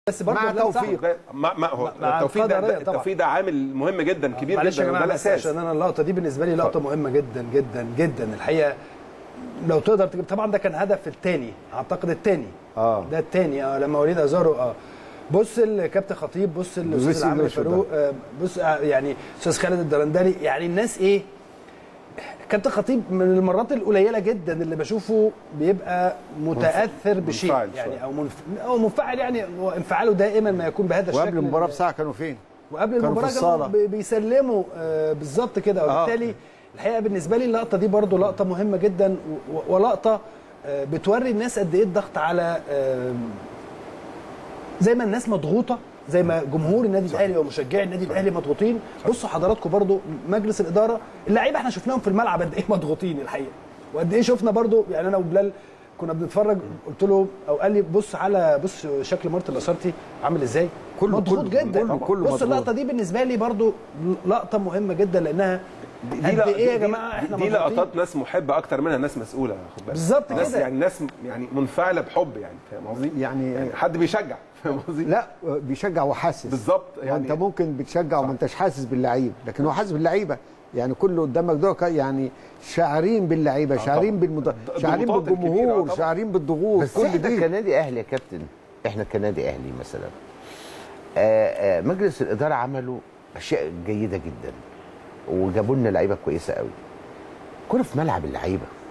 بس برضه مع لا، صح. توفيق. ما ما هو مع التوفيق ده, القدرية ده طبعا. التوفيق ده عامل مهم جدا كبير معلش جدا يا وده جماعه بس الاساس عشان انا اللقطه دي بالنسبه لي لقطه مهمه جدا جدا جدا الحقيقه لو تقدر تجيب طبعا ده كان هدف الثاني اعتقد الثاني اه ده الثاني اه لما وليد ازارو اه بص الكابتن خطيب بص الاستاذ بص العمري الوش ده. فاروق آه بص آه يعني استاذ خالد الدرندلي يعني الناس ايه كابتن خطيب من المرات القليله جدا اللي بشوفه بيبقى متاثر بشيء منفعل يعني شوية. او منف... او منفعل يعني هو انفعاله دائما ما يكون بهذا الشكل وقبل المباراه بساعه كانوا فين؟ وقبل كانوا في المباراه الصالة. كانوا بي- بيسلموا آه، بالظبط كده وبالتالي الحقيقه بالنسبه لي اللقطه دي برضو لقطه مهمه جدا و- ولقطه آه، بتوري الناس قد ايه الضغط على آه، زي ما الناس مضغوطه زي ما جمهور النادي الاهلي ومشجعي النادي الاهلي مضغوطين بصوا حضراتكم برضو مجلس الاداره اللعيبه احنا شفناهم في الملعب قد ايه مضغوطين الحقيقه وقد ايه شفنا برضو يعني انا وبلال كنا بنتفرج قلت له او قال لي بص على بص شكل مارتن لاسارتي عامل ازاي كله- مضغوط كله- جدا كله- كله بص مضغوط. اللقطه دي بالنسبه لي برضو لقطه مهمه جدا لانها قد لق- ايه يا دي- جماعه احنا دي مضغوطين. لقطات ناس محبه اكتر منها ناس مسؤوله خد بالك بالظبط ناس كده. يعني ناس يعني منفعله بحب يعني فاهم قصدي؟ يعني- يعني حد بيشجع فاهم قصدي؟ لا بيشجع وحاسس بالظبط يعني يعني انت ممكن بتشجع وما انتش حاسس باللعيب لكن هو حاسس باللعيبه يعني كل اللي قدامك دول كا- يعني شاعرين باللعيبه شاعرين بالمد... الضغوطات شاعرين الكبيرة بالجمهور طبعا. شاعرين بالضغوط بس كل احنا دي كنادي اهلي يا كابتن احنا كنادي اهلي مثلا آه، آه، مجلس الاداره عملوا اشياء جيده جدا وجابوا لنا لعيبه كويسه قوي كنا في ملعب اللعيبه